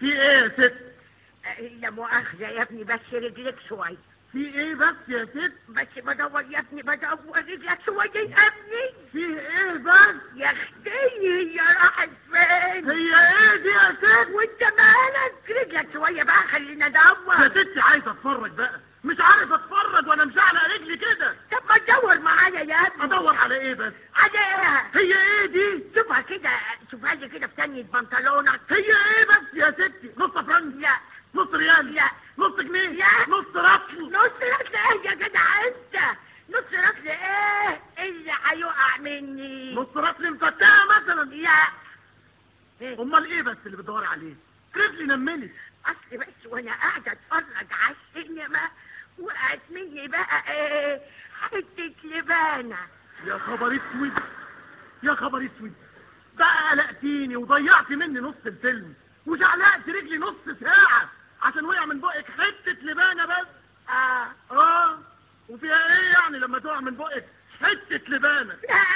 في ايه يا ست لا مؤاخذة يا ابني بس رجلك شوي في ايه بس يا ست بس بدور يا ابني بدور رجلك شوي يا ابني في ايه بس يا اختي هي راحت فين هي ايه دي يا ست وانت مالك رجلك شوية بقى خلينا ندور يا ستي عايز اتفرج بقى مش عارف اتفرج وانا مزعلق رجلي كده طب ما تدور معايا يا ابني ادور على ايه بس على ايه هي ايه دي شوفها كده شوفها لي كده في تانية بنطلونك هي ايه بس يا ستي نص فرنك لا نص ريال لا نص جنيه لا. نص رطل نص رجل ايه يا جدع انت نص رجل ايه اللي هيقع مني نص رطل مفتحه مثلا لا إيه؟ امال ايه بس اللي بتدوري عليه رجلي نملت اصل بس وانا قاعده اتفرج على السينما وقعت مني بقى ايه حته لبانه يا خبر اسود يا خبر اسود بقى قلقتيني وضيعت مني نص الفيلم وزعلقت رجلي نص ساعة عشان وقع من بقك حتة لبانة بس اه اه وفيها ايه يعني لما تقع من بقك حتة لبانة لا